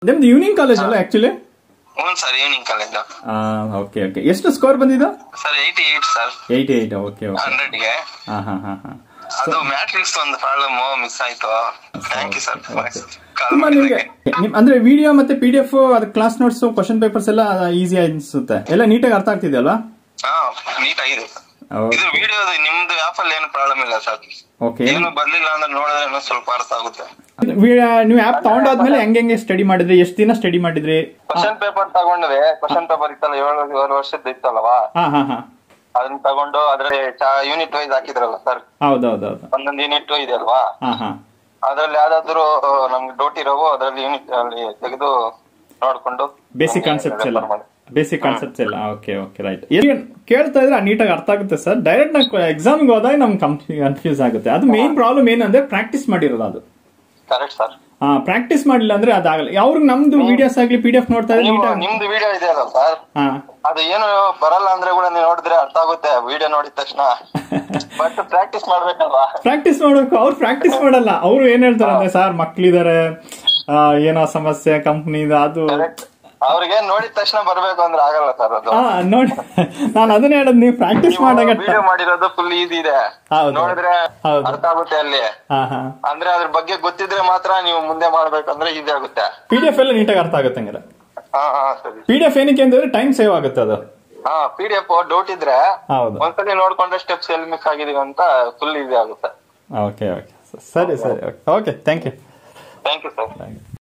ನಿಮ್ದು evening college ಅಲ್ಲ actually ಹ್ಞೂ sir evening college okay okay ಎಷ್ಟು ಸ್ಕೋರ್ ಬಂದಿದ್ದು sir eighty eight sir eighty eight okay okay ಹಂಡ್ರೆಡ್ಗೆ ಹಾಂ ಹಾಂ ಹಾಂ ಹಾಂ ಅದು ಮ್ಯಾಟ್ರಿಕ್ಸ್ ಒಂದು ಪ್ರಾಬ್ಲಮ್ ಮಿಸ್ ಆಯ್ತು ಥ್ಯಾಂಕ್ ಯು ಸರ್ ಕಾಲ್ ತುಂಬಾ ನಿಮ್ಗೆ ಮಾಡಿದ್ದಕ್ಕೆ ನಿಮ್ ಅಂದ್ರೆ ವಿಡಿಯೋ ಮತ್ತೆ ಪಿ ಡಿ ಎಫ್ ಅದು ಕ್ಲಾಸ್ ನೋಟ್ಸ್ ಕ್ವಶನ್ ಪೇಪರ್ಸ್ ಎಲ್ಲ ಈಸಿ ಅನ್ಸುತ್ತೆ ಎಲ್ಲ ನೀಟಾಗಿ ಅರ್ಥ ಆಗ್ತಿದೆ ಅಲ್ವಾ ಹಾ ನೀಟ್ ಆಗಿದೆ ಸರ್ ಇದು ವಿಡಿಯೋ ನಿಮ್ದು ಆಪ್ ಅಲ್ಲಿ ಏನು ಪ್ರಾಬ್ಲಮ್ ಇಲ್ಲ ಸರ್ ಓಕೆ ಏನು ಬರ್ಲಿಲ್ಲ ಅಂದ್ರೆ ನೋಡಿದ್ರೆ ಇನ್ನೂ ಸ್ವಲ್ಪ ಅರ್ಥ ಆಗುತ್ತೆ ನೀವು ಆ್ಯಪ್ ತಗೊಂಡಾದ್ಮೇಲೆ ಹೆಂಗೆ ಹೆಂಗೆ ಸ್ಟಡಿ ಮಾಡಿದ್ರಿ ಎಷ್ಟು ದಿನ ಸ್ಟಡಿ ಮಾಡಿದ್ರಿ ಕ್ವಶನ್ ಪೇಪರ್ ತಗೊಂಡ್ರೆ ಕ್ವಶನ್ ಪೇಪರ್ ಇತ್ತಲ್ಲ ಏಳು ಏಳು ವರ್ಷದ ಇತ್ತಲ್ವಾ ಹಾ ಹಾ ಹಾ ಅದನ್ನ ತಗೊಂಡು ಅದ್ರಲ್ಲಿ ಯೂನಿಟ್ ವೈಸ್ ಹಾಕಿದ್ರಲ್ಲ ಸರ್ ಹೌದೌದೌದು ಒಂದೊಂದು ಯೂನಿಟ್ ಇದೆ ಅಲ್ವಾ ಹಾ ಹಾ ಅದ್ರಲ್ಲಿ ಯಾವ್ದಾದ್ರು ನಮ್ಗೆ ಡೌಟ್ ಇರೋವು ಅದ್ರಲ್ಲಿ ಯೂನಿಟ್ ಅಲ್ಲಿ ತೆಗೆದು ನೋಡ್ಕೊಂಡು ಬೇಸಿಕ್ ಕಾನ್ಸೆಪ್ಟ್ಸ್ ಎಲ್ಲ refer ಮಾಡಿ. ಬೇಸಿಕ್ ಕಾನ್ಸೆಪ್ಟ್ಸ್ ಎಲ್ಲ ಓಕೆ ಓಕೆ ರೈಟ್ ಕೇಳ್ತಾ ಇದ್ರೆ ನೀಟಾಗಿ ಅರ್ಥ ಆಗುತ್ತೆ ಸರ್ ಡೈರೆಕ್ಟ್ ನಾವು ಎಕ್ಸಾಮ್ಗೆ ಹೋದಾಗ ನಮ್ಗೆ ಕನ್ಫ್ಯೂಸ್ ಆಗುತ್ತೆ ಅದು ಮೇನ್ ಪ್ರಾಬ್ಲಮ್ ಏನಂದ್ರೆ ಪ್ರಾಕ್ಟೀಸ್ ಮಾಡಿರೋದು ಅದು ಕರೆಕ್ಟ್ ಸರ್ ಹಾ ಪ್ರಾಕ್ಟೀಸ್ ಮಾಡಿಲ್ಲ ಅಂದ್ರೆ ಅದಾಗಲ್ಲ ಅವ್ರಿಗೆ ನಮ್ದು ವಿಡಿಯೋಸ್ ಆಗ್ಲಿ ಪಿ ಡಿ ಎಫ್ ನೋಡ್ತಾ ಇದ್ರೆ ನೀವು ನೀಟಾಗಿ ನಿಮ್ದು ವಿಡಿಯೋ ಇದೆ ಅಲ್ಲ ಸರ್ ಹಾ ಅದು ಏನು ಬರಲ್ಲ ಅಂದ್ರೆ ಕೂಡ ನೀವು ನೋಡಿದ್ರೆ ಅರ್ಥ ಆಗುತ್ತೆ ವಿಡಿಯೋ ನೋಡಿದ ತಕ್ಷಣ ಬಟ್ ಪ್ರಾಕ್ಟೀಸ್ ಮಾಡ್ಬೇಕಲ್ವಾ ಪ್ರಾಕ್ಟೀಸ್ ಮಾಡ್ಬೇಕು ಅವ್ರು ಪ್ರಾಕ್ಟೀಸ್ ಮಾಡಲ್ಲ ಅವ್ರು ಏನ್ ಹೇಳ್ತಾರೆ ಅಂದ್ರೆ ಸರ್ ಮಕ್ಳಿದಾರೆ ಆ, ಏನೋ ಸಮಸ್ಯೆ ಕಂಪ್ನಿ ಅದು ಅವ್ರಿಗೆ ನೋಡಿದ ತಕ್ಷಣ ಬರ್ಬೇಕು ಅಂದ್ರೆ ಆಗಲ್ಲ ಸರ್ ಅದು ಹಾ ನೋಡಿ ನಾನು ಅದನ್ನೇ ಹೇಳೋದು ನೀವು ಪ್ರಾಕ್ಟೀಸ್ ಮಾಡಾಗ ವಿಡಿಯೋ ಮಾಡಿರೋದು ಫುಲ್ ಈಸಿ ಇದೆ ಹೌದು. ನೋಡಿದ್ರೆ ಹೌದು. ಅರ್ಥ ಆಗುತ್ತೆ ಅಲ್ಲಿ ಹಾ ಹಾ ಅಂದ್ರೆ ಅದ್ರ ಬಗ್ಗೆ ಗೊತ್ತಿದ್ರೆ ಮಾತ್ರ ನೀವು ಮುಂದೆ ಮಾಡ್ಬೇಕಂದ್ರೆ ಈಸಿ ಆಗುತ್ತೆ ಪಿ ಡಿ ಎಫ್ ಎಲ್ಲ ನೀಟಾಗಿ ಅರ್ಥ ಆಗುತ್ತೆ ಹಂಗಾರೆ ಹಾ ಹಾ ಸರಿ ಪಿ ಡಿ ಎಫ್ ಏನಕ್ಕೆ ಅಂದ್ರೆ ಟೈಮ್ ಸೇವ್ ಆಗುತ್ತೆ ಅದು ಹಾ ಪಿ ಡಿ ಎಫ್ ಡೌಟ್ ಇದ್ರೆ ಹೌದು ಒಂದ್ಸಲಿ ನೋಡ್ಕೊಂಡ್ರೆ ಸ್ಟೆಪ್ಸ್ ಎಲ್ಲಿ ಮಿಸ್ ಆಗಿದೀವಿ ಅಂತ ಫುಲ್ ಈಸಿ ಆಗುತ್ತೆ ಓಕೆ ಓಕೆ ಸರಿ ಸರಿ okay thank you thank you sir